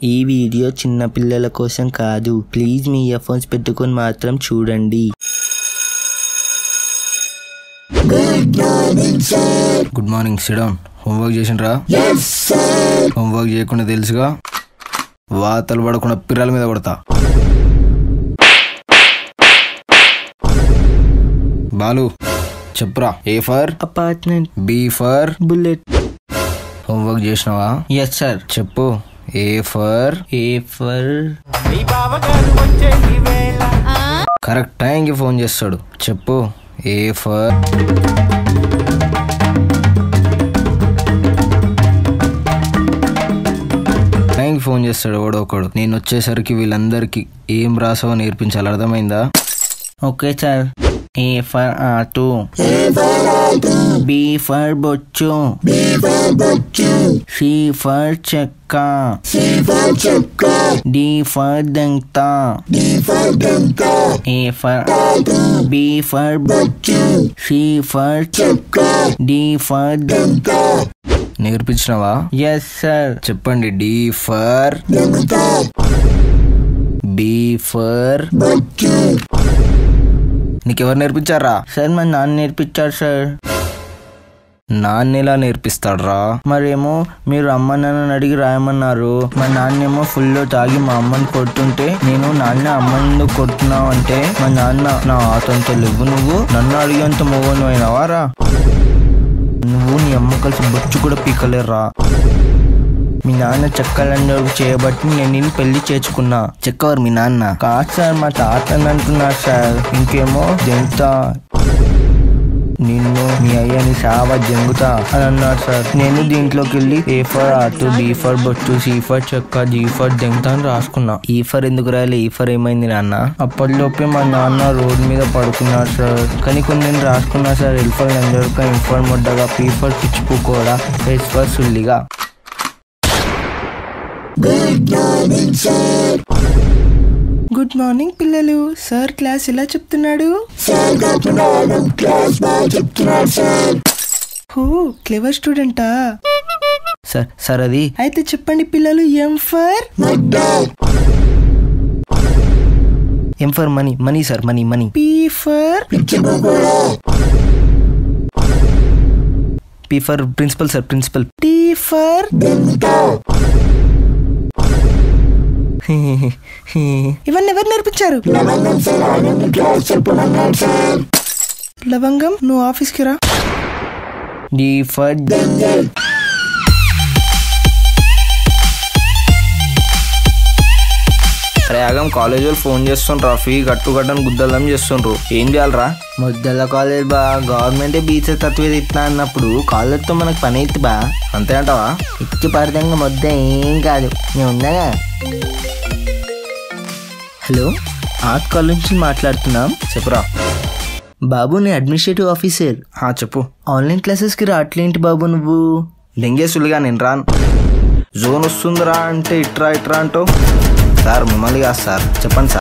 ఈ వీడియో చిన్న పిల్లల కోసం కాదు ప్లీజ్ మీ ఇయర్ ఫోన్స్ పెట్టుకొని మాత్రం చూడండి గుడ్ మార్నింగ్ సిడౌన్ హోంవర్క్ చేసిండ్రా హోంవర్క్ చేయకుండా తెలుసుగా వాతలు పడకుండా పిల్లల మీద కొడతా బాలు చెప్పురా A for apartment B for bullet homework చేసినావా ఎస్ సార్ చెప్పు A for A for correct టైంకి ఫోన్ చేస్తాడు చెప్పు ఏ ఫర్ టైంకి ఫోన్ చేస్తాడు ఒకడు ఒకడు నేను వచ్చేసరికి వీళ్ళందరికీ ఏం రాసావో నేర్పించాలి అర్థమైందా okay sir A for auto B for బొచ్చు సి ఫర్ చెక్క డి ఫర్ దంత ఏ ఫర్ బి ఫర్ బొచ్చు సి ఫర్ చెక్క డి ఫర్ దంత నేర్పించినావా ఎస్ సార్ చెప్పండి డి ఫర్ బి ఫర్ నీకెవరు నేర్పించారా సార్ మా నాన్న నేర్పించారు సార్ నాన్నెలా నేర్పిస్తాడ్రా మరేమో మీరు అమ్మ నాన్నని అడిగి రాయమన్నారు మా నాన్నేమో ఫుల్ తాగి మా అమ్మని కొడుతుంటే నేను నాన్న అమ్మని ఎందుకు కొడుతున్నావు అంటే మా నాన్న నా ఆతంత లేవు నువ్వు నన్ను అడిగేంత మొగను అయినావారా నువ్వు నీ అమ్మ కలిసి బొచ్చు కూడా పీకలేరా మీ నాన్న చెక్కలందరూ చేయబట్టి నేను నిన్ను పెళ్లి చేసుకున్నా చెక్కవరు మీ నాన్న కాదు సార్ మా తాత అని అంటున్నారు సార్ ఇంకేమో జంత నిన్ను మీ అయ్యని సావా జంగుతా అని అన్నారు సార్ నేను దీంట్లోకి వెళ్ళి A for auto B for బొట్టు సి ఫర్ చెక్క జీ ఫర్ జంగుతా అని రాసుకున్నా ఈ ఫర్ ఎందుకు రాయలే ఈ ఫర్ ఏమైంది నాన్న అప్పటిలోపే మా నాన్న రోడ్ మీద పడుకున్నారు సార్ కానీ కొన్ని నేను రాసుకున్నా సార్ ఎల్ ఫర్ నంజరక ఇన్ ఫర్ ముడ్డగా పీ ఫర్ పిచ్చిపు కూడా ఎస్ ఫర్ సుల్లిగా గుడ్ మార్నింగ్ పిల్లలు సార్ క్లాస్ ఎలా చెప్తున్నాడు హో క్లెవర్ స్టూడెంటా సార్ సార్ అది అయితే చెప్పండి పిల్లలు M for M for money money sir money money P for P for principal sir principal T for ఇవన్నీ ఎవరు నేర్పించారు లవంగం నువ్వు ఆఫీస్కి రా డి ఫర్ అరే ఆగం కాలేజ్ వాళ్ళు ఫోన్ చేస్తుండ్రా ఫీ కట్టు కట్టని గుద్దలం చేస్తుండ్రు ఏం చేయాలరా ముద్దల కాలేజ్ బా గవర్నమెంటే బీచ్ తత్వేది ఇట్లా అన్నప్పుడు కాలేజ్తో మనకు పని అయితే బా అంతే అంటావా ఇచ్చి పడదంగా ముద్ద ఏం కాదు నేను ఉన్నాగా హలో ఆర్ట్ కాలేజ్ నుంచి మాట్లాడుతున్నాం చెప్పురా బాబు నేను అడ్మినిస్ట్రేటివ్ ఆఫీసర్ ఆ, చెప్పు ఆన్లైన్ క్లాసెస్కి రావట్లేంటి బాబు నువ్వు దెంగేసులుగా నేను రాను జోన్ వస్తుందిరా అంటే ఇట్రా ఇట్రా అంటావు సార్ మిమ్మల్ని కాదు సార్ చెప్పండి సార్